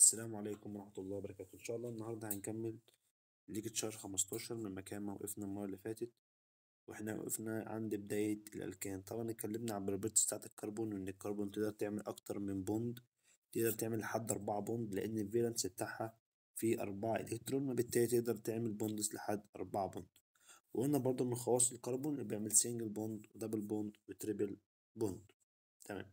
السلام عليكم ورحمة الله وبركاته إن شاء الله النهاردة هنكمل ليكتشر خمستاشر من مكان ما وقفنا المرة اللي فاتت واحنا وقفنا عند بداية الألكان طبعا اتكلمنا عن البروبرتيز بتاعت الكربون وإن الكربون تقدر تعمل أكتر من بوند تقدر تعمل لحد أربعة بوند لأن الفالنس بتاعها فيه أربعة إلكترون وبالتالي تقدر تعمل بوندز لحد أربعة بوند وقلنا برضه من خواص الكربون اللي بيعمل سنجل بوند ودبل بوند وتريبل بوند تمام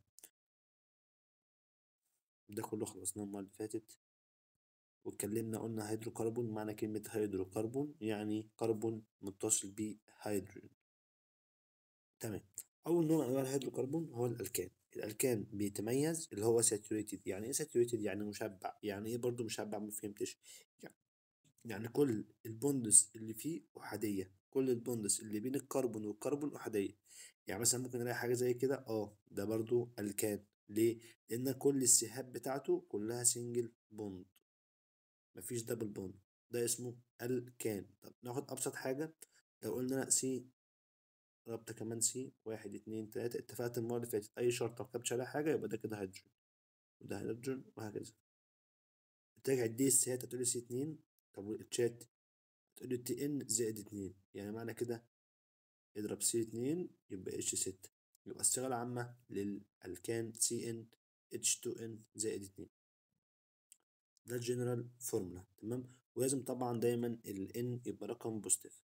ده كله خلصناه المرة اللي فاتت واتكلمنا قلنا هيدروكربون معنى كلمة هيدروكربون يعني كربون متصل بهيدروجين تمام أول نوع من أنواع الهيدروكربون هو الألكان الألكان بيتميز اللي هو ساتوريتد يعني إيه ساتوريتد يعني مشبع يعني إيه برضو مشبع ما فهمتش يعني, يعني كل البوندس اللي فيه أحادية كل البوندس اللي بين الكربون والكربون أحادية يعني مثلا ممكن نلاقي حاجة زي كده اه ده برضو ألكان ليه؟ لأن كل السهات بتاعته كلها سنجل بوند مفيش دبل بوند ده اسمه الكان طب ناخد أبسط حاجة لو قلنا سي رابطة كمان سي واحد اتنين تلاتة اتفقت المرة اللي فاتت أي شرطة مكتبتش عليها حاجة يبقى ده كده هيدروجين وده هيدروجين وهكذا ترجع دي السيات هتقولي سي اتنين طب والتشات هتقولي تي ان زائد اتنين يعني معنى كده اضرب سي اتنين يبقى اتش ستة يبقى الصيغة العامة للألكان سي ان اتش 2 ان زائد اتنين ده الجنرال فورمولا تمام ولازم طبعا دايما ال n يبقى رقم بوزيتيف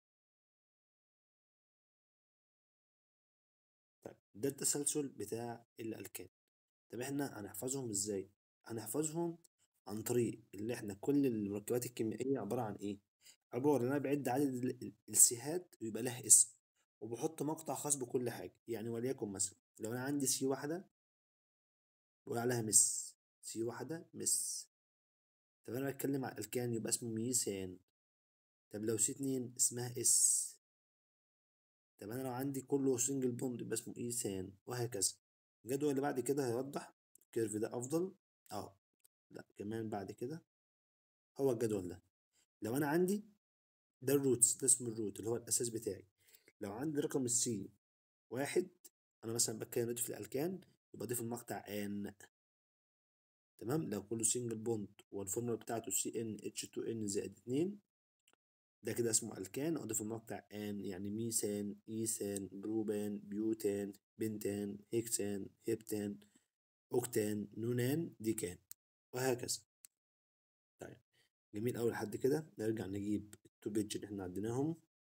طيب ده التسلسل بتاع الألكان طب احنا هنحفظهم ازاي هنحفظهم عن طريق اللي احنا كل المركبات الكيميائية عبارة عن ايه عبارة ان انا بعد عدد السيهات ويبقى لها اسم وبحط مقطع خاص بكل حاجة يعني وليكن مثلا لو انا عندي سي واحدة بقول عليها مس سي واحدة مس طب انا بتكلم على الالكان يبقى اسمه ميثان طب لو سي اتنين اسمها اس طب انا لو عندي كله سنجل بوند يبقى اسمه ايثان وهكذا الجدول اللي بعد كده هيوضح الكيرف ده افضل اه لا كمان بعد كده هو الجدول ده لو انا عندي ده الروتس ده اسمه الروت اللي هو الاساس بتاعي لو عندي رقم السي واحد انا مثلا بتكلم دلوقتي في الالكان يبقى اضيف المقطع ان تمام لو كله سنجل بوند والفورمولا بتاعته سي ان اتش 2 ان زائد 2 ده كده اسمه الكان اضيف المقطع ان يعني ميثان ايثان بروبان بيوتان بنتان هيكسان هيبتان اوكتان نونان ديكان وهكذا طيب جميل أوي لحد كده نرجع نجيب التو بيج اللي احنا عديناهم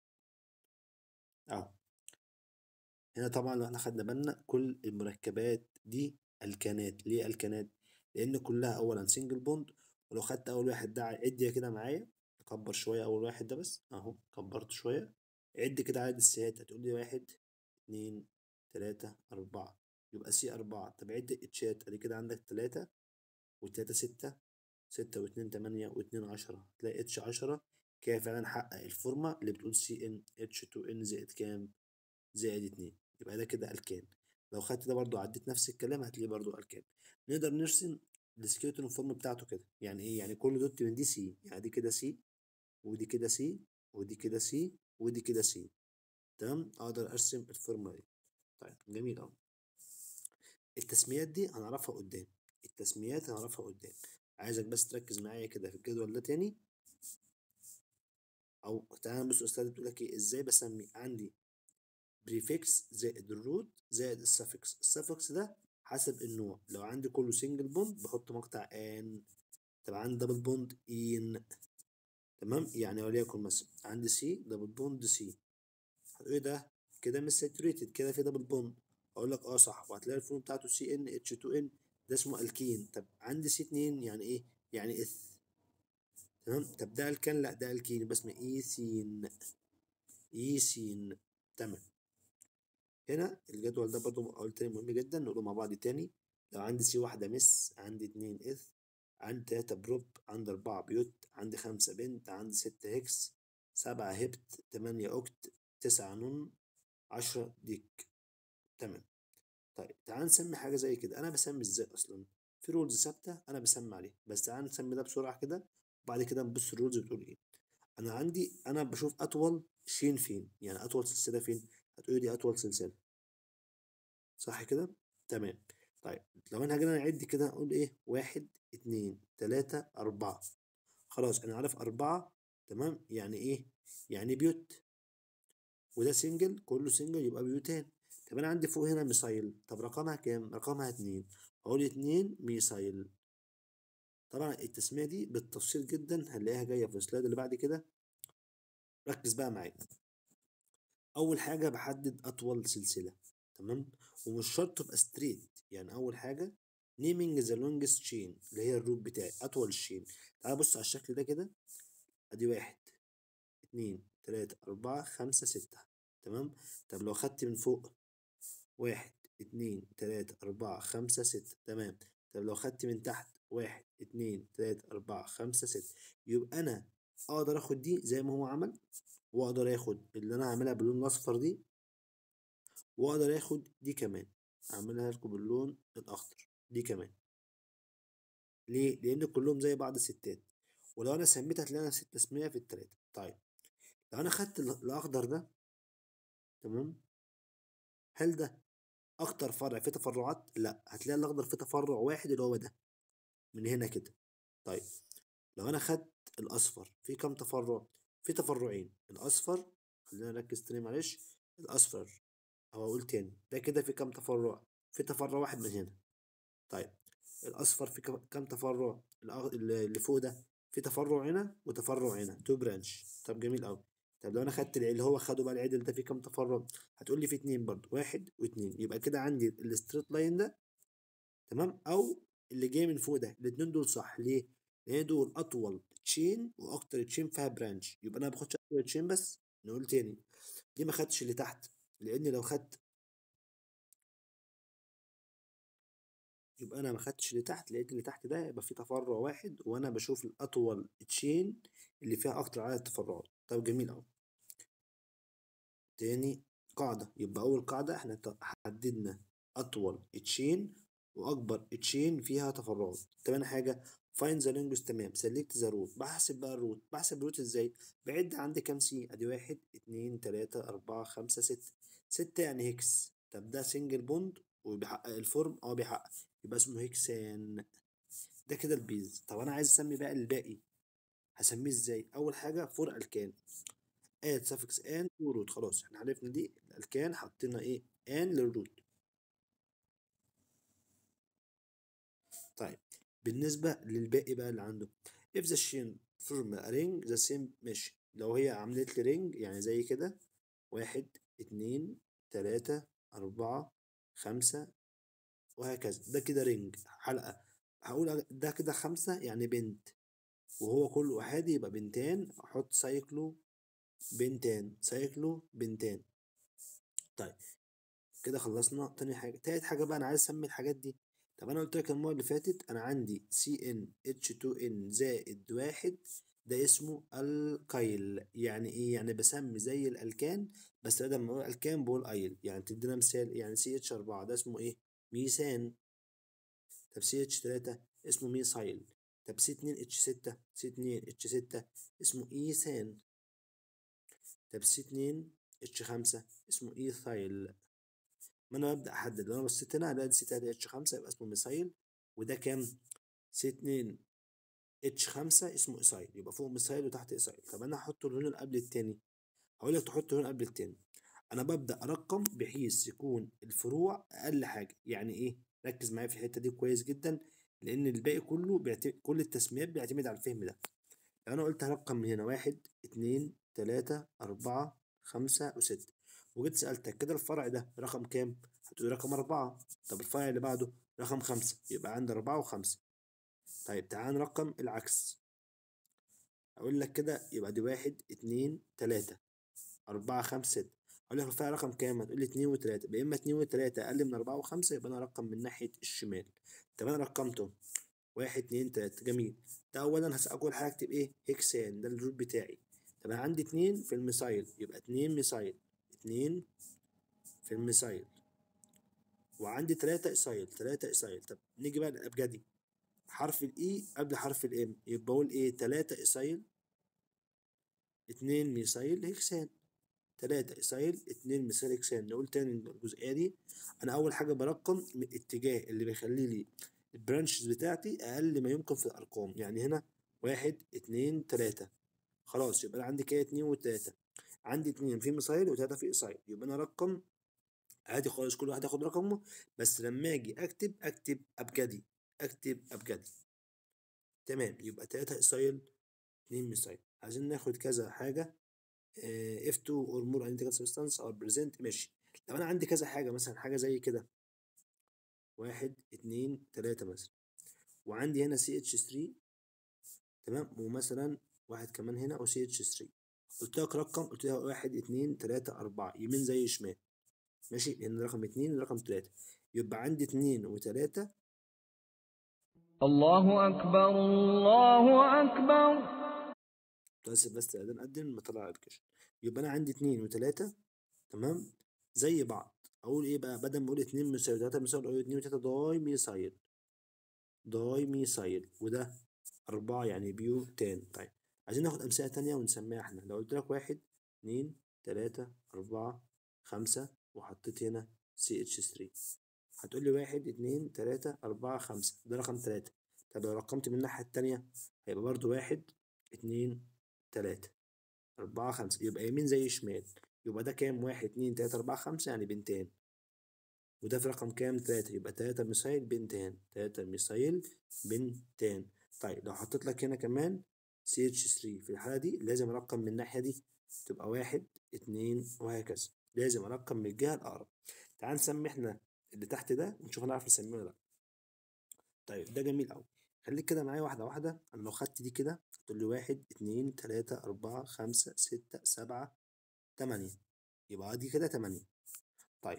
اهو هنا طبعا لو احنا خدنا بالنا كل المركبات دي الكانات ليه الكانات لان كلها اولا سنجل بوند ولو خدت اول واحد ده عد كده معايا اكبر شويه اول واحد ده بس اهو كبرت شويه عد كده عدد السيات هتقول لي واحد اتنين تلاتة أربعة يبقى سي أربعة طب عد اتشات ادي كده عندك تلاتة وتلاتة ستة ستة واتنين تمانية واتنين عشرة تلاقي اتش عشرة كده فعلا حقق الفورمة اللي بتقول سي ان اتش 2 ان زائد كام زائد اتنين يبقى ده كده الكان لو خدت ده برضو عديت نفس الكلام هتلاقيه برضو الكان نقدر نرسم السكيلتون فورم بتاعته كده يعني ايه يعني كل دوت من دي سي يعني دي كده سي ودي كده سي ودي كده سي ودي كده سي تمام اقدر ارسم الفورمولا دي طيب جميل قوي التسميات دي هنعرفها قدام التسميات هنعرفها قدام عايزك بس تركز معايا كده في الجدول ده تاني او تعالى بص استاذ بتقول لك ايه ازاي بسمي عندي بريفكس زائد الروت زائد السفكس السفكس ده حسب النوع لو عندي كله سنجل بوند بحط مقطع ان طب عندي دبل بوند ان تمام يعني وليكن مثلا عندي سي دبل بوند سي هتقولي ده كده مش ساتوريتد كده في دبل بوند اقول لك اه صح وهتلاقي الفورم بتاعته سي ان اتش 2 ان ده اسمه الكين طب عندي سي 2 يعني ايه يعني اث تمام طب ده الكان لا ده الكين يبقى اسمه ايثين ايثين تمام هنا الجدول ده برضو قلت تاني مهم جدا نقوله مع بعض تاني لو عندي سي واحدة مس عندي اتنين اث عندي تلاتة بروب عندي أربعة بيوت عندي خمسة بنت عندي ستة هيكس سبعة هبت تمانية أوكت تسعة نون عشرة ديك تمام طيب تعال نسمي حاجة زي كده أنا بسمي إزاي أصلا في رولز ثابتة أنا بسمي عليها بس تعال نسمي ده بسرعة كده وبعد كده نبص الرولز بتقول إيه أنا عندي أنا بشوف أطول شين فين يعني أطول سلسلة فين هتقولي دي أطول سلسلة صح كده تمام طيب لو انا جينا نعد كده نقول ايه واحد اتنين تلاتة أربعة خلاص أنا عارف أربعة تمام يعني إيه؟ يعني بيوت وده سنجل كله سنجل يبقى بيوتين طب أنا عندي فوق هنا ميسايل طب رقمها كام؟ رقمها اتنين أقول اتنين ميسايل طبعا التسمية دي بالتفصيل جدا هنلاقيها جاية في السلايد اللي بعد كده ركز بقى معايا أول حاجة بحدد أطول سلسلة تمام ومش شرط تبقى ستريت يعني أول حاجة نيمينج ذا لونجست تشين اللي هي الروت بتاعي أطول الشين تعال بص على الشكل ده كده أدي واحد اتنين تلاتة أربعة خمسة ستة تمام طب لو خدت من فوق واحد اتنين تلاتة أربعة خمسة ستة تمام طب لو خدت من تحت واحد اتنين تلاتة أربعة خمسة ستة يبقى أنا أقدر آخد دي زي ما هو عمل وأقدر آخد اللي أنا هعملها باللون الأصفر دي وأقدر آخد دي كمان أعملها لكم باللون الأخضر دي كمان ليه؟ لأن كلهم زي بعض ستات ولو أنا سميت هتلاقي نفس التسمية في التلاتة طيب لو أنا خدت ال- الأخضر ده تمام هل ده أكتر فرع فيه تفرعات؟ لأ هتلاقي الأخضر فيه تفرع واحد اللي هو ده من هنا كده طيب لو أنا خدت الأصفر فيه كام تفرع؟ فيه تفرعين الأصفر خلينا نركز تاني معلش الأصفر أو أقول تاني ده كده فيه كام تفرع؟ فيه تفرع واحد من هنا طيب الأصفر فيه كم- كام تفرع؟ الأغ- اللي فوق ده فيه تفرع هنا وتفرع هنا تو برانش طب جميل أوي طب لو أنا خدت الع- اللي هو خده بقى العدل ده فيه كام تفرع؟ هتقول لي فيه اتنين برضه واحد واتنين يبقى كده عندي الستريت لاين ده تمام أو اللي جاي من فوق ده الاتنين دول صح ليه؟ لأن دول أطول تشين وأكتر تشين فيها برانش يبقى أنا ما باخدش أطول تشين بس نقول تاني ليه ما خدتش اللي تحت؟ لأن لو خدت يبقى انا ما خدتش اللي تحت لقيت اللي تحت ده يبقى فيه تفرع واحد وانا بشوف الاطول تشين اللي فيها اكتر عدد تفرعات طب جميل اوي تاني قاعدة يبقى اول قاعدة احنا ت- حددنا اطول تشين واكبر تشين فيها تفرعات تاني حاجة find the longest تمام select the root بحسب بقى الروت بحسب الروت ازاي بعد عندي كام سي ادي واحد اتنين تلاتة اربعة خمسة ستة ستة يعني هيكس طب ده سنجل بوند وبيحقق الفورم اه بيحقق يبقى اسمه هيكسان ده كده البيز طب انا عايز اسمي بقى الباقي هسميه ازاي اول حاجه فور الكان اد سفكس ان تو روت خلاص احنا عرفنا دي الالكان حطينا ايه ان للروت طيب بالنسبه للباقي بقى اللي عنده if the chain form a ring the same ماشي لو هي عملت لي رينج يعني زي كده واحد اتنين تلاتة أربعة خمسة وهكذا ده كده رينج حلقة هقول ده كده خمسة يعني بنت وهو كله أحادي يبقى بنتان أحط سايكلو بنتان سايكلو بنتان طيب كده خلصنا تاني حاجة تالت حاجة بقى أنا عايز أسمي الحاجات دي طب أنا قلت لك المرة اللي فاتت أنا عندي سي إن اتش 2 إن زائد واحد ده اسمه الكايل يعني إيه؟ يعني بسمي زي الألكان بس بدل ما أقول ألكان بقول أيل يعني تدينا مثال يعني سي اتش 4 ده اسمه إيه؟ ميثان طب سي اتش 3 اسمه ميثايل طب سي 2 اتش 6 سي 2 اتش 6 اسمه ايثان طب سي 2 اتش 5 اسمه ايثايل ما انا ببدا احدد لو انا بصيت هنا هلاقي سي 3 اتش 5 يبقى اسمه ميثايل وده كام سي 2 اتش 5 اسمه ايثايل يبقى فوق ميثايل وتحت ايثايل طب انا هحط اللون اللي قبل التاني هقول لك تحط اللون قبل التاني انا ببدا ارقم بحيث يكون الفروع اقل حاجه يعني ايه ركز معايا في الحته دي كويس جدا لان الباقي كله بيعتمد كل التسميات بيعتمد على الفهم ده لو انا قلت هرقم من هنا واحد اتنين تلاتة اربعة خمسة وستة وجيت سألتك كده الفرع ده رقم كام؟ هتقول رقم أربعة طب الفرع اللي بعده رقم خمسة يبقى عندي أربعة وخمسة طيب تعال نرقم العكس أقول لك كده يبقى دي واحد اتنين تلاتة أربعة خمسة ستة أقول لك الفرع رقم كام؟ هتقول لي اتنين وتلاتة يبقى إما اتنين وتلاتة أقل من أربعة وخمسة يبقى أنا أرقم من ناحية الشمال طب أنا رقمته واحد اتنين تلاتة جميل ده أولا هسأل أول حاجة أكتب إيه؟ هيكسان ده الروت بتاعي طب أنا عندي اتنين في الميثايل يبقى اتنين ميثايل اتنين في الميثايل وعندي تلاتة إيثايل تلاتة إيثايل طب نيجي بقى للأبجدي حرف الإي قبل حرف الإم يبقى أقول إيه تلاتة إيثايل اتنين ميثايل هيكسان 3 ايسايل 2 مثال اكسان نقول تاني الجزئيه دي انا اول حاجه برقم من الاتجاه اللي بيخلي لي البرانشز بتاعتي اقل ما يمكن في الارقام يعني هنا واحد اتنين تلاتة خلاص يبقى انا عندي كده اتنين وتلاتة عندي اتنين في ميسايل وتلاتة في ايسايل يبقى انا رقم عادي خالص كل واحد ياخد رقمه بس لما اجي اكتب اكتب ابجدي اكتب ابجدي تمام يبقى تلاتة ايسايل اتنين ميسايل عايزين ناخد كذا حاجة آه، F2 or more identical substance or present ماشي لو انا عندي كذا حاجة مثلا حاجة زي كده واحد اتنين تلاتة مثلا وعندي هنا CH3 تمام ومثلا واحد كمان هنا او CH3 قلت لك رقم قلت لك واحد اتنين تلاتة أربعة يمين زي شمال ماشي لأن رقم اتنين رقم تلاتة يبقى عندي اتنين وتلاتة الله أكبر الله أكبر بس بس تقدر نقدم مطلع الكشف يبقى أنا عندي اتنين وتلاتة تمام زي بعض أقول إيه بقى بدل ما أقول اتنين مساوي تلاتة مساوي أقول اتنين وتلاتة داي ميثايل داي ميثايل وده أربعة يعني بيو تان طيب عايزين ناخد أمثلة تانية ونسميها إحنا لو قلت لك واحد اتنين تلاتة أربعة خمسة وحطيت هنا سي اتش 3 هتقول لي واحد اتنين تلاتة أربعة خمسة ده رقم تلاتة طب لو رقمت من الناحية التانية هيبقى برضو واحد اتنين تلاتة أربعة خمسة يبقى يمين زي شمال يبقى ده كام واحد اتنين تلاتة أربعة خمسة يعني بنتين وده في رقم كام تلاتة يبقى تلاتة ميثايل بنتين تلاتة ميثايل بنتين طيب لو حطيت لك هنا كمان سي اتش 3 في الحالة دي لازم أرقم من الناحية دي تبقى واحد اتنين وهكذا لازم أرقم من الجهة الأقرب تعال نسمي احنا اللي تحت ده ونشوف هنعرف نسميه ولا لأ طيب ده جميل أوي خليك كده معايا واحدة واحدة أنا لو خدت دي كده تقول لي واحد اتنين تلاتة أربعة خمسة ستة سبعة تمانية يبقى دي كده تمانية طيب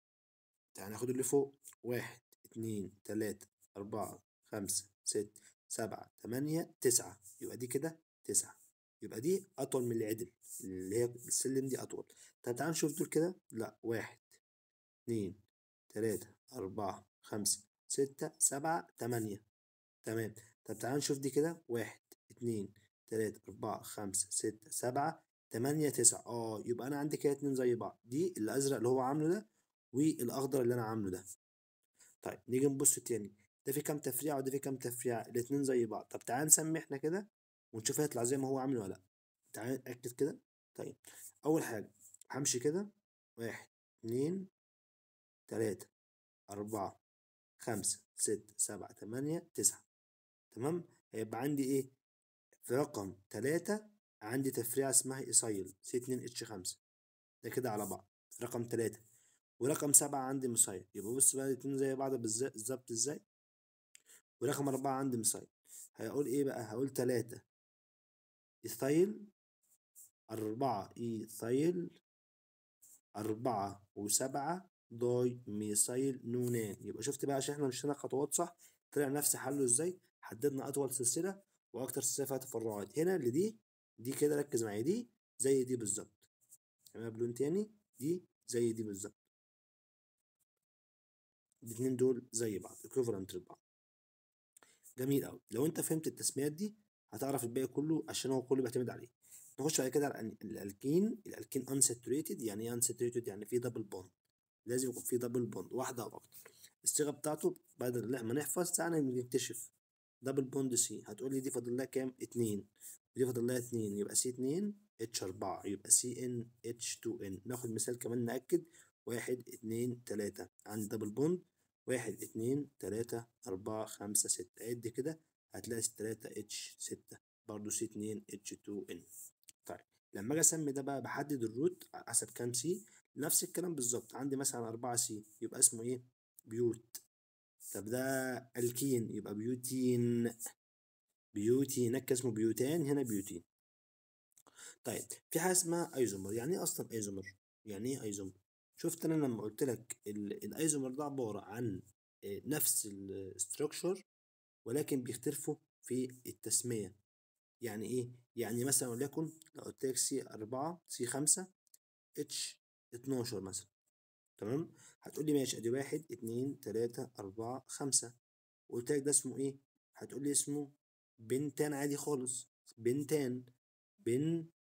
تعال ناخد اللي فوق واحد اتنين تلاتة أربعة خمسة ستة سبعة تمانية تسعة يبقى دي كده تسعة يبقى دي أطول من العدل اللي هي السلم دي أطول طب تعال نشوف دول كده لأ واحد اتنين تلاتة أربعة خمسة ستة سبعة تمانية تمام طب تعال نشوف دي كده واحد اتنين تلاتة أربعة خمسة ستة سبعة تمانية تسعة اه يبقى أنا عندي كده اتنين زي بعض دي الأزرق اللي هو عامله ده والأخضر اللي أنا عامله ده طيب نيجي نبص تاني ده في كام تفريعة وده في كام تفريعة الاتنين زي بعض طب تعال نسمي احنا كده ونشوف هيطلع زي ما هو عامل ولا لأ تعال نتأكد كده طيب أول حاجة همشي كده واحد اتنين تلاتة أربعة خمسة ستة سبعة تمانية تسعة تمام هيبقى عندي إيه في رقم تلاتة عندي تفريعة اسمها إيسايل سي اتنين اتش خمسة ده كده على بعض في رقم تلاتة ورقم سبعة عندي ميسايل يبقى بص بقى الاتنين زي بعض بالز- بالظبط ازاي ورقم أربعة عندي ميسايل هيقول إيه بقى هقول تلاتة إيثايل أربعة إيثايل أربعة وسبعة داي ميثايل نونان يبقى شفت بقى عشان احنا مشينا خطوات صح طلع نفس حله ازاي حددنا أطول سلسلة وأكتر سلسلة فيها تفرعات هنا اللي دي دي كده ركز معايا دي زي دي بالظبط تمام بلون تاني دي زي دي بالظبط الاتنين دول زي بعض equivalent لبعض جميل قوي لو انت فهمت التسميات دي هتعرف الباقي كله عشان هو كله بيعتمد عليه نخش بعد كده على الأن- الالكين الالكين unsaturated يعني ايه unsaturated يعني فيه دبل بوند لازم يكون فيه دبل بوند واحده او اكتر الصيغه بتاعته بعد ما نحفظ تعالى نكتشف دبل بوند سي هتقول لي دي فاضل لها كام اتنين ودي فاضل لها اتنين يبقى سي اتنين اتش اربعة يبقى سي ان اتش 2 ان ناخد مثال كمان نأكد واحد اتنين تلاتة عندي دبل بوند واحد اتنين تلاتة أربعة خمسة ستة عد كده هتلاقي تلاتة اتش ستة برضه سي اتنين اتش 2 ان طيب لما اجي اسمي ده بقى بحدد الروت على حسب كام سي نفس الكلام بالظبط عندي مثلا أربعة سي يبقى اسمه ايه بيوت طب ده الكين يبقى بيوتين بيوتي هناك اسمه بيوتان هنا بيوتين طيب في حاجه اسمها ايزومر يعني ايه اصلا ايزومر يعني ايه ايزومر شفت انا لما قلت لك ال- الايزومر ده عباره عن آه، نفس الاستراكشر ولكن بيختلفوا في التسميه يعني ايه يعني مثلا وليكن لو قلت لك سي 4 سي 5 اتش 12 مثلا تمام هتقول لي ماشي ادي واحد اتنين تلاتة أربعة خمسة وقلت لك ده اسمه ايه هتقول لي اسمه بنتان عادي خالص بنتان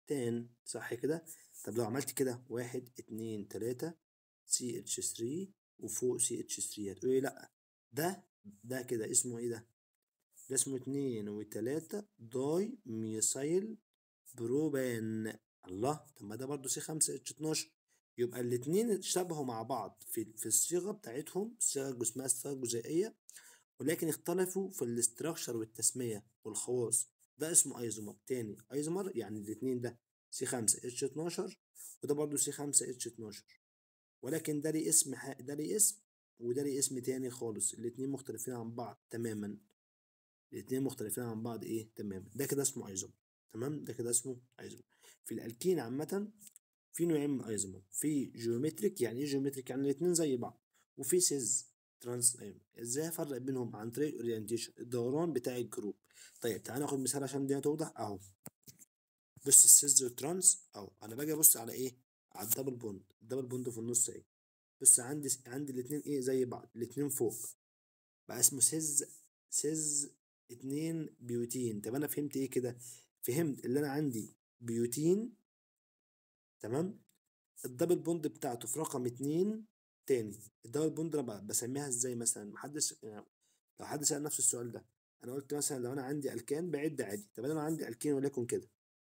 تان صح كده طب لو عملت كده واحد اتنين تلاتة سي اتش 3 وفوق سي اتش 3 هتقولي لا ده ده كده اسمه ايه ده ده اسمه اتنين وتلاتة داي ميثايل بروبان الله طب ما ده برضه سي 5 اتش 12 يبقى الاتنين اتشابهوا مع بعض في في الصيغه بتاعتهم الصيغه اسمها الصيغه الجزيئيه ولكن اختلفوا في الاستراكشر والتسميه والخواص ده اسمه ايزومر تاني ايزومر يعني الاتنين ده سي 5 اتش 12 وده برضه سي 5 اتش 12 ولكن ده ليه اسم ح... ده ليه اسم وده ليه اسم تاني خالص الاتنين مختلفين عن بعض تماما الاتنين مختلفين عن بعض ايه تماما ده كده اسمه ايزومر تمام ده كده اسمه ايزومر في الالكين عامه في نوعين من الايزومر في جيومتريك يعني ايه جيومتريك يعني الاتنين زي بعض وفي سيز ترانس ازاي افرق بينهم عن طريق الاورينتيشن الدوران بتاع الجروب طيب تعالى ناخد مثال عشان دي توضح اهو بص السيز والترانس اهو انا باجي ابص على ايه على الدبل بوند الدبل بوند في النص اهي بص عندي عندي الاتنين ايه زي بعض الاتنين فوق بقى اسمه سيز سيز اتنين بيوتين طب انا فهمت ايه كده فهمت اللي انا عندي بيوتين تمام الدبل بوند بتاعته في رقم اتنين تاني الدبل بوند انا بسميها ازاي مثلا محدش يعني لو حد سأل نفس السؤال ده انا قلت مثلا لو انا عندي الكان بعد عادي طب انا عندي الكين وليكن كده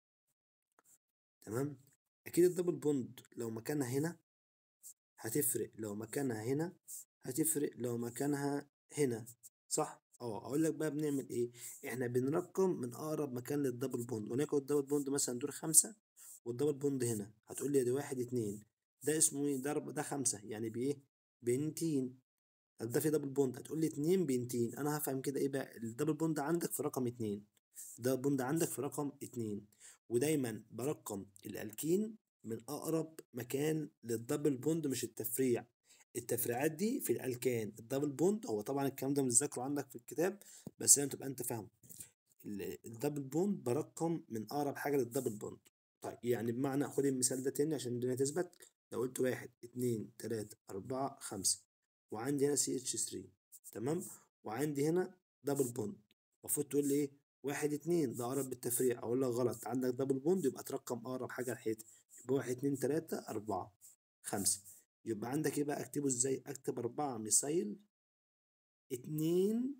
تمام اكيد الدبل بوند لو مكانها هنا هتفرق لو مكانها هنا هتفرق لو مكانها هنا صح اه اقول لك بقى بنعمل ايه احنا بنرقم من اقرب مكان للدبل بوند وليكن الدبل بوند مثلا دول خمسة والدبل بوند هنا هتقول لي ده واحد اتنين ده اسمه ايه ده ده خمسة يعني بايه بنتين طب ده في دبل بوند هتقول لي اتنين بنتين انا هفهم كده ايه بقى الدبل بوند عندك في رقم اتنين ده بوند عندك في رقم اتنين ودايما برقم الالكين من اقرب مكان للدبل بوند مش التفريع التفريعات دي في الالكان الدبل بوند هو طبعا الكلام ده مش ذاكره عندك في الكتاب بس لازم تبقى انت فاهمه الدبل بوند برقم من اقرب حاجه للدبل بوند طيب يعني بمعنى خد المثال ده تاني عشان الدنيا تثبت لو قلت واحد اتنين تلاتة أربعة خمسة وعندي هنا سي اتش 3 تمام وعندي هنا دبل بوند المفروض تقول لي ايه واحد اتنين ده أقرب بالتفريع أقول لك غلط عندك دبل بوند يبقى ترقم أقرب حاجة لحيتها يبقى واحد اتنين تلاتة أربعة خمسة يبقى عندك ايه بقى أكتبه ازاي أكتب أربعة ميثايل اتنين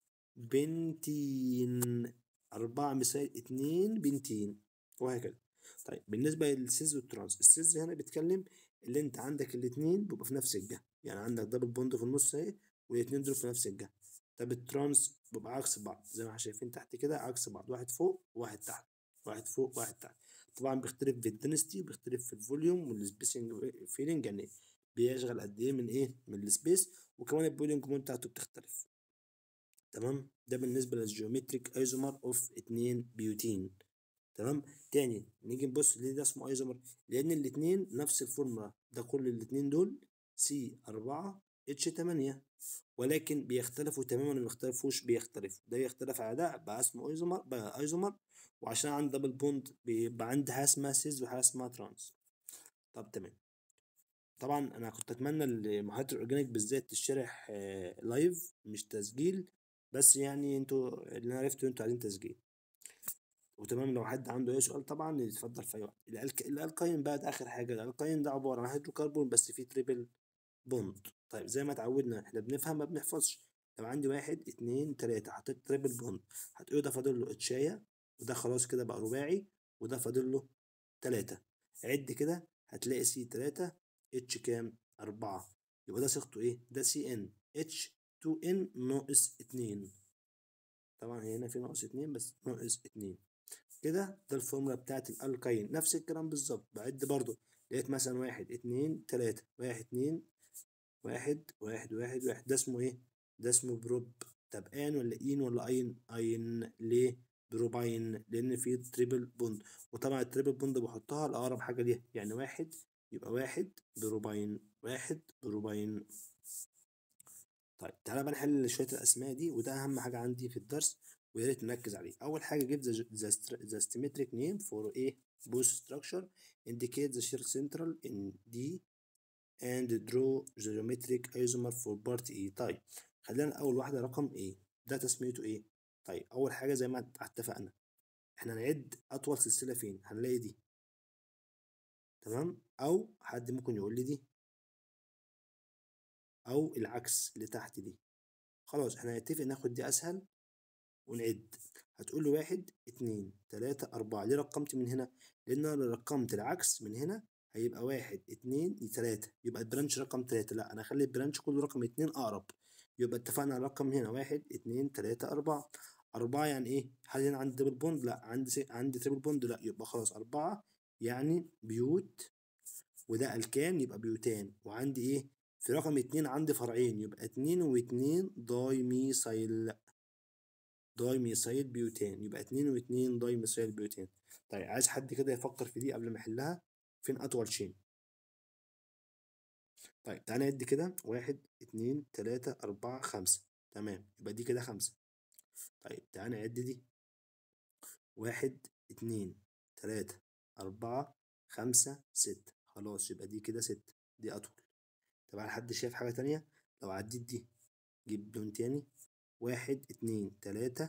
بنتين أربعة ميثايل اتنين بنتين وهكذا طيب بالنسبة للسيز والترانس السيز هنا بيتكلم اللي انت عندك الاتنين بيبقوا في نفس الجهة يعني عندك دبل بوند في النص اهي والاتنين دول في نفس الجهة طب الترانس بيبقى عكس بعض زي ما احنا شايفين تحت كده عكس بعض واحد فوق وواحد تحت واحد فوق وواحد تحت طبعا بيختلف في الدنستي وبيختلف في الفوليوم والسبيسنج فيلينج يعني بيشغل قد ايه من ايه من السبيس وكمان البولينج مود بتاعته بتختلف تمام ده بالنسبة للجيومتريك ايزومر اوف اتنين بيوتين تمام تاني نيجي نبص ليه ده اسمه ايزومر لان الاتنين نفس الفورمولا ده كل الاتنين دول سي 4 اتش 8 ولكن بيختلفوا تماما ما بيختلفوش بيختلفوا ده يختلف على ده بقى اسمه ايزومر بقى ايزومر وعشان عندي دبل بوند بيبقى عندي حاجه اسمها سيز وحاجه اسمها ترانس طب تمام طبعا انا كنت اتمنى المحاضره الاورجانيك بالذات تشرح لايف مش تسجيل بس يعني انتوا اللي انا عرفته انتوا عايزين تسجيل وتمام لو حد عنده اي سؤال طبعا يتفضل في اي وقت الألك... الالقاين بقى ده اخر حاجه الالقاين ده عباره عن هيدروكربون بس فيه تريبل بوند طيب زي ما اتعودنا احنا بنفهم ما بنحفظش لو عندي واحد اتنين تلاته حطيت تريبل بوند هتقول ده فاضل له اتشايه وده خلاص كده بقى رباعي وده فاضل له تلاته عد كده هتلاقي سي تلاته اتش كام أربعة يبقى ده صيغته ايه ده سي ان اتش 2 ان ناقص اتنين طبعا هنا في ناقص اتنين بس ناقص اتنين كده ده الفورمولا بتاعت الالكاين نفس الكلام بالظبط بعد برضو لقيت مثلا واحد اتنين تلاتة واحد اتنين واحد واحد واحد واحد ده اسمه ايه ده اسمه بروب طب ان ولا اين ولا اين اين ليه بروباين لان في تريبل بوند وطبعا التريبل بوند بحطها لاقرب حاجه ليها يعني واحد يبقى واحد بروباين واحد بروباين طيب تعالى بقى نحل شويه الاسماء دي وده اهم حاجه عندي في الدرس ويا ريت نركز عليه اول حاجه give the, the, the symmetric name for a both structure indicate the shear central in D and draw the geometric isomer for part E طيب خلينا اول واحده رقم A ده تسميته ايه طيب اول حاجه زي ما اتفقنا احنا هنعد اطول سلسله فين هنلاقي دي تمام او حد ممكن يقول لي دي او العكس اللي تحت دي خلاص احنا هنتفق ناخد دي اسهل ونعد هتقول لي واحد اتنين تلاتة أربعة ليه رقمت من هنا؟ لأن أنا لو رقمت العكس من هنا هيبقى واحد اتنين تلاتة يبقى البرانش رقم تلاتة لا أنا هخلي البرانش كله رقم اتنين أقرب يبقى اتفقنا على الرقم هنا واحد اتنين تلاتة أربعة أربعة يعني إيه؟ هل هنا عندي دبل بوند؟ لا عندي سي... عندي تريبل بوند لا يبقى خلاص أربعة يعني بيوت وده ألكان يبقى بيوتان وعندي إيه؟ في رقم اتنين عندي فرعين يبقى اتنين واتنين داي ميثايل داي ميثايل بيوتان يبقى اتنين واتنين داي ميثايل بيوتان طيب عايز حد كده يفكر في دي قبل ما احلها فين اطول شين طيب تعالى نعد كده واحد اتنين تلاتة أربعة خمسة تمام يبقى دي كده خمسة طيب تعالى نعد دي واحد اتنين تلاتة أربعة خمسة ستة خلاص يبقى دي كده ستة دي أطول طبعا حد شايف حاجة تانية لو عديت دي جيب لون تاني واحد اتنين تلاتة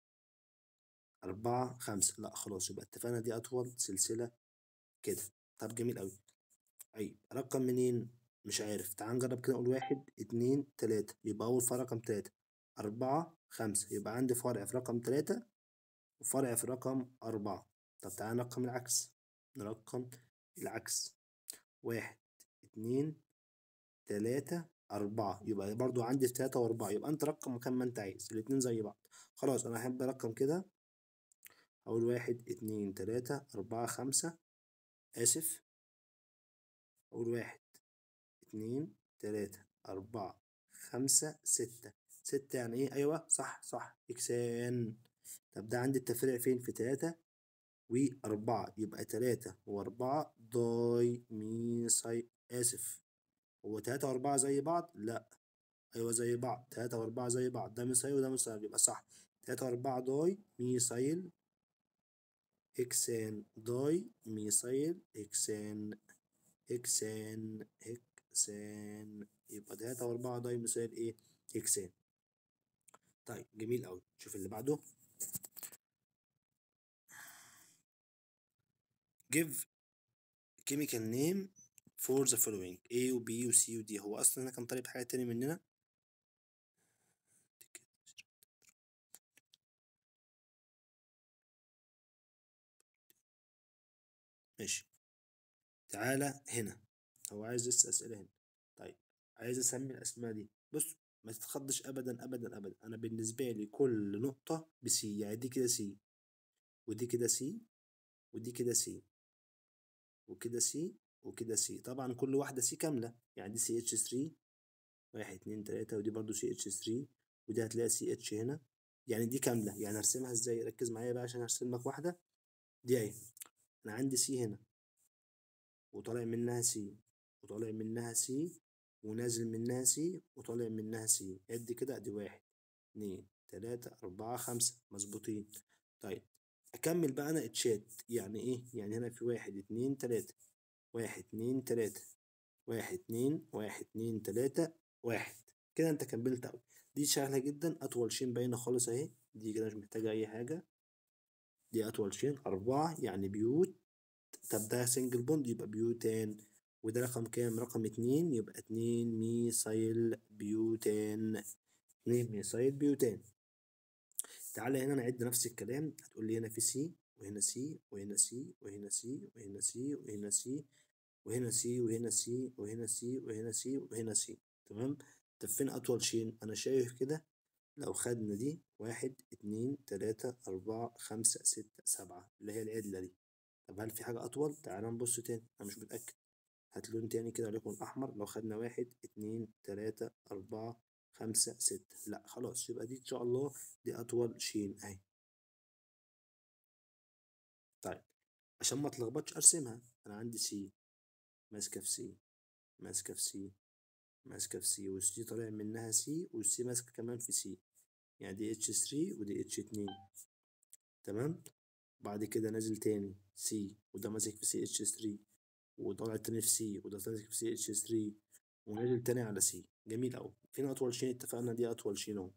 أربعة خمسة لا خلاص يبقى اتفقنا دي أطول سلسلة كده طب جميل أوي أي رقم منين مش عارف تعال نجرب كده نقول واحد اتنين تلاتة يبقى أول فرع رقم تلاتة أربعة خمسة يبقى عندي فرع في رقم تلاتة وفرع في رقم أربعة طب تعال نرقم العكس نرقم العكس واحد اتنين تلاتة أربعة يبقى برضو عندي في تلاتة وأربعة يبقى أنت رقم مكان ما أنت عايز الاتنين زي بعض خلاص أنا أحب أرقم كده أقول واحد اتنين تلاتة أربعة خمسة آسف أقول واحد اتنين تلاتة أربعة خمسة ستة ستة يعني إيه أيوة صح صح إكسان طب ده عندي التفريع فين في تلاتة وأربعة يبقى تلاتة وأربعة داي مي ساي آسف هو تلاتة وأربعة زي بعض؟ لأ أيوة زي بعض تلاتة وأربعة زي بعض ده ميثايل وده ميثايل يبقى صح تلاتة وأربعة داي ميثايل إكسان داي ميثايل إكسان إكسان إكسان يبقى تلاتة وأربعة داي ميثايل إيه؟ إكسان طيب جميل أوي شوف اللي بعده give chemical name for the following A و B و C و D هو أصلا هنا كان طالب حاجة تاني مننا ماشي تعالى هنا هو عايز لسه أسئلة هنا طيب عايز أسمي الأسماء دي بص ما تتخضش أبدا أبدا أبدا أنا بالنسبة لي كل نقطة بسي يعني دي كده سي ودي كده سي ودي كده سي وكده سي وكده سي طبعا كل واحدة سي كاملة يعني دي سي اتش 3 واحد اتنين تلاتة ودي برضو سي اتش 3 ودي هتلاقي سي اتش هنا يعني دي كاملة يعني هرسمها ازاي ركز معايا بقى عشان هرسم لك واحدة دي اهي انا عندي سي هنا وطالع منها سي وطالع منها سي ونازل منها سي وطالع منها سي عد كده ادي واحد اتنين تلاتة أربعة خمسة مظبوطين طيب أكمل بقى أنا اتشات يعني إيه؟ يعني هنا في واحد اتنين تلاتة واحد اتنين تلاتة واحد اتنين واحد اتنين تلاتة واحد كده أنت كملت أوي دي سهلة جدا أطول شين باينة خالص أهي دي كده مش محتاجة أي حاجة دي أطول شين أربعة يعني بيوت طب ده سنجل بوند يبقى بيوتان وده رقم كام؟ رقم اتنين يبقى اتنين ميثايل بيوتان اتنين ميثايل بيوتان تعالى هنا نعد نفس الكلام هتقول لي هنا في سي وهنا سي وهنا سي وهنا سي وهنا سي وهنا سي وهنا سي وهنا سي وهنا سي وهنا سي وهنا سي تمام طب فين أطول شين أنا شايف كده لو خدنا دي واحد اتنين تلاتة أربعة خمسة ستة سبعة اللي هي العدلة دي طب هل في حاجة أطول؟ تعالى نبص تاني أنا مش متأكد هات لون تاني كده وليكن أحمر لو خدنا واحد اتنين تلاتة أربعة خمسة ستة لا خلاص يبقى دي إن شاء الله دي أطول شين أهي طيب عشان ما اتلخبطش أرسمها أنا عندي سي ماسكة في سي ماسكة في سي ماسكة في سي والسي طالع منها سي والسي ماسكة كمان في سي يعني دي اتش 3 ودي اتش 2 تمام بعد كده نازل تاني سي وده ماسك في سي اتش 3 وطالع تاني في سي وده ماسك في سي اتش 3 ونازل تاني على سي جميل أوي فين أطول شين اتفقنا دي أطول شين أهو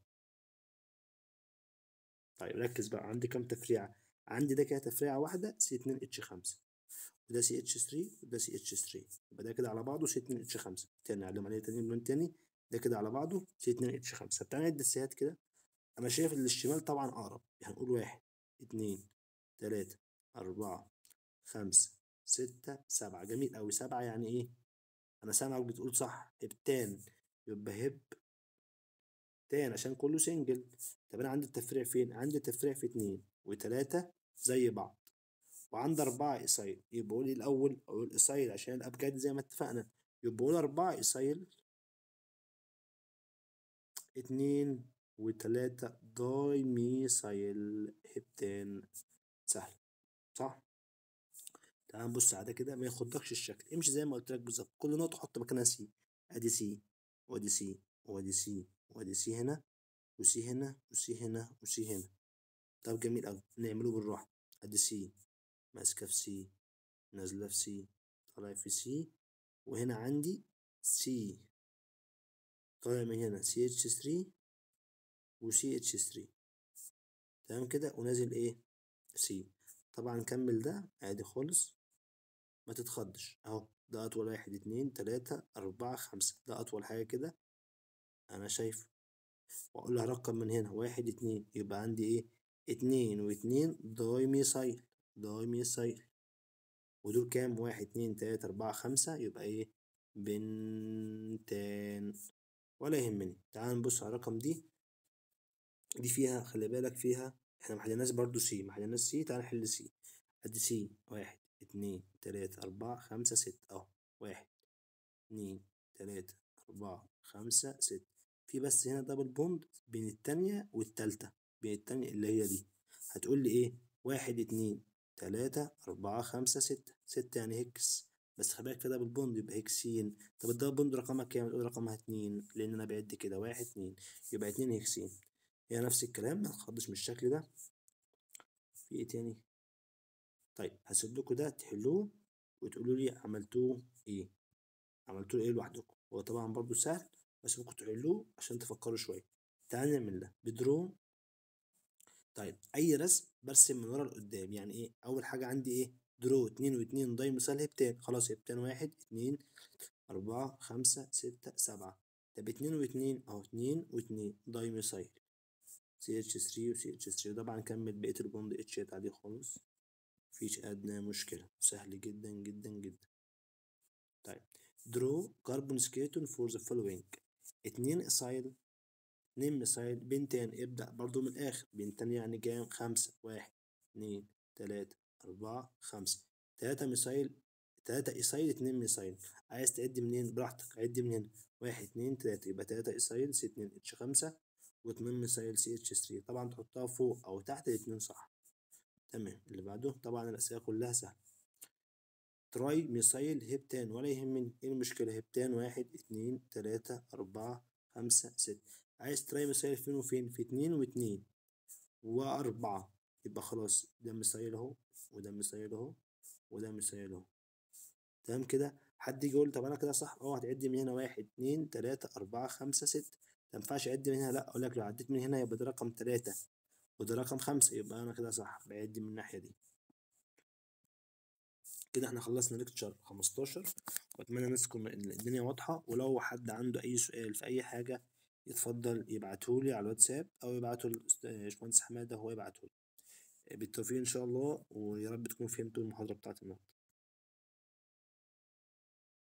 طيب ركز بقى عندي كام تفريعة عندي ده كده تفريعة واحدة سي 2 اتش 5 وده سي اتش 3 وده سي اتش 3 يبقى ده كده على بعضه سي 2 اتش 5 تاني علم عليه تاني بلون تاني ده كده على بعضه سي 2 اتش 5 تعالى نعد السيات كده انا شايف اللي الشمال طبعا اقرب يعني هنقول واحد اتنين تلاتة أربعة خمسة ستة سبعة جميل أوي سبعة يعني إيه؟ أنا سامعك بتقول صح هبتان يبقى هب تان عشان كله سنجل طب أنا عندي التفريع فين؟ عندي التفريع في اتنين وتلاتة زي بعض وعندي أربعة إيسايل يبقى قول الأول أقول إيسايل عشان الأبجاد زي ما اتفقنا يبقى قول أربعة إيسايل اتنين وتلاتة داي ميثايل هبتان سهل صح؟ تعال نبص على ده كده ما ياخدكش الشكل امشي زي ما قلت لك بالظبط كل نقطة حط مكانها سي ادي سي وادي سي وادي سي وادي سي هنا وسي هنا وسي هنا وسي هنا طب جميل أوي نعمله بالراحة ادي سي ماسكة في سي نازلة في سي طالع في سي وهنا عندي سي طالع من هنا سي اتش 3 وسي اتش 3 تمام كده ونازل ايه سي طبعا كمل ده عادي خالص ما تتخضش اهو ده اطول واحد اتنين تلاتة اربعة خمسة ده اطول حاجة كده انا شايفه واقول لها رقم من هنا واحد اتنين يبقى عندي ايه اتنين واتنين داي ميثايل داي ميثايل ودول كام واحد اتنين تلاتة اربعة خمسة يبقى ايه بنتان ولا يهمني تعال نبص على الرقم دي دي فيها خلي بالك فيها احنا محلناش برضو سي محلناش سي تعال نحل سي ادي سي واحد اتنين تلاتة أربعة خمسة ستة اهو واحد اتنين تلاتة أربعة خمسة ستة في بس هنا دبل بوند بين التانية والتالتة بين التانية اللي هي دي هتقول لي ايه واحد اتنين تلاتة أربعة خمسة ستة ستة يعني هكس بس خلي بالك في دبل بوند يبقى هكسين طب الدبل بوند رقمها كام؟ تقول رقمها اتنين لأن أنا بعد كده واحد اتنين يبقى اتنين هكسين هي نفس الكلام ما تخضش من الشكل ده في ايه تاني طيب هسيب لكم ده تحلوه وتقولوا لي عملتوه ايه عملتوه ايه لوحدكم هو طبعا برضو سهل بس ممكن تحلوه عشان تفكروا شويه تعال نعمل ده بدرو طيب اي رسم برسم من ورا لقدام يعني ايه اول حاجه عندي ايه درو اتنين واتنين ضاي مثال هبتان خلاص هبتان واحد اتنين أربعة خمسة ستة سبعة طب اتنين واتنين اهو اتنين واتنين ضاي مثال سي اتش 3 وسي اتش 3 طبعا كمل بقية البوند اتشات عادي خالص مفيش أدنى مشكلة سهل جدا جدا جدا طيب درو كربون سكيتون فور ذا فولوينج اتنين اسايل اتنين مسايل بنتين ابدأ برضو من الآخر بنتين يعني كام خمسة واحد اتنين تلاتة أربعة خمسة تلاتة مسايل تلاتة إسايل اتنين مسايل عايز تعد منين براحتك عد من هنا واحد اتنين تلاتة يبقى تلاتة إسايل سي اتنين اتش خمسة واتنين مسايل سي اتش 3 طبعا تحطها فوق أو تحت الاتنين صح تمام اللي بعده طبعا الأسئلة كلها سهلة تراي ميسايل هبتان ولا يهمني ايه المشكلة هبتان واحد اتنين تلاتة أربعة خمسة ستة عايز تراي ميسايل فين وفين في اتنين واتنين وأربعة يبقى خلاص ده ميسايل أهو وده ميسايل أهو وده ميسايل أهو تمام كده حد يجي يقول طب أنا كده صح أه هتعد من هنا واحد اتنين تلاتة أربعة خمسة ستة مينفعش أعد من هنا لأ أقول لك لو عديت من هنا يبقى ده رقم تلاتة وده رقم خمسة يبقى أنا كده صح بعد من الناحية دي كده احنا خلصنا ليكتشر 15 واتمنى الناس تكون الدنيا واضحة ولو حد عنده أي سؤال في أي حاجة يتفضل يبعتهولي على الواتساب أو يبعته لباشمهندس حمادة هو يبعتهولي بالتوفيق إن شاء الله ويا رب تكونوا فهمتوا المحاضرة بتاعت النهاردة